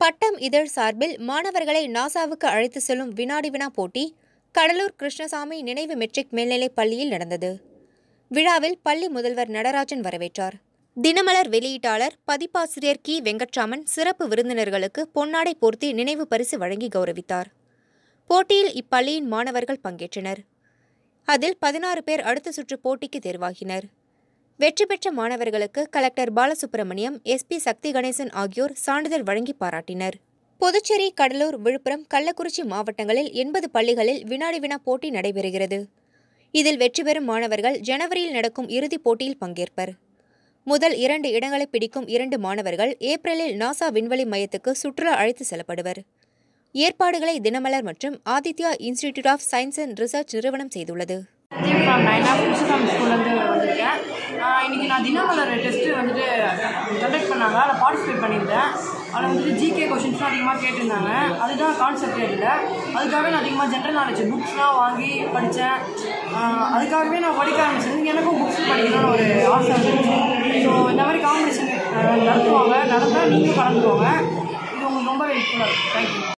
பட்டம் இதழ் சார்பில் மாணவர்களை நாசாவுக்கு அழைத்து செல்லும் வினாடி வினா போட்டி கடலூர் கிருஷ்ணசாமி நினைவு மெட்ரிக் மேல்நிலைப் பள்ளியில் நடந்தது விழாவில் பள்ளி முதல்வர் நடராஜன் வரவேற்றார் தினமலர் வெளியீட்டாளர் பதிப்பாசிரியர் கி வெங்கட்ராமன் சிறப்பு விருந்தினர்களுக்கு பொன்னாடை போர்த்தி நினைவு பரிசு வழங்கி கௌரவித்தார் போட்டியில் இப்பள்ளியின் மாணவர்கள் பங்கேற்றனர் அதில் பதினாறு பேர் அடுத்த சுற்று போட்டிக்கு தேர்வாகினர் வெற்றி பெற்ற மாணவர்களுக்கு கலெக்டர் பாலசுப்ரமணியம் எஸ்பி சக்தி கணேசன் ஆகியோர் சான்றிதழ் வழங்கி பாராட்டினர் புதுச்சேரி கடலூர் விழுப்புரம் கள்ளக்குறிச்சி மாவட்டங்களில் எண்பது பள்ளிகளில் வினாடி வினா போட்டி நடைபெறுகிறது இதில் வெற்றி பெறும் மாணவர்கள் ஜனவரியில் நடக்கும் இறுதிப் போட்டியில் பங்கேற்பர் முதல் இரண்டு இடங்களை பிடிக்கும் இரண்டு மாணவர்கள் ஏப்ரலில் நாசா விண்வெளி மையத்துக்கு சுற்றுலா அழைத்து செல்லப்படுவர் ஏற்பாடுகளை தினமலர் மற்றும் Aditya institute of science and research நிறுவனம் செய்துள்ளது சஞ்சீவ் ஃப்ரம் நைனா புதுசுகம் ஸ்கூல்லேருந்து வந்திருக்கேன் ஆஹ் இன்னைக்கு நான் தினமலர் டெஸ்ட்டு வந்துட்டு கண்டக்ட் பண்ணாங்க அதில் பார்ட்டிசிபேட் பண்ணியிருந்தேன் அதில் வந்துட்டு ஜிகே கொஷின்ஸ்லாம் அதிகமாக கேட்டிருந்தாங்க அதுதான் கான்செப்டே இல்லை அதுக்காகவே நான் அதிகமாக ஜென்ரல் நாலேஜ் புக்ஸ்லாம் வாங்கி படித்தேன் அதுக்காகவே நான் படிக்க ஆரம்பிச்சேன் எனக்கும் புக்ஸ் படிக்கணும்னு ஒரு ஆசை வந்துருச்சு ஸோ இந்த மாதிரி காம்படிஷன் நடத்துவாங்க நடந்தால் நீங்களும் கலந்துருவாங்க இது உங்களுக்கு ரொம்ப ஹெல்ப்ஃபுல்லாக இருக்கும் தேங்க்யூ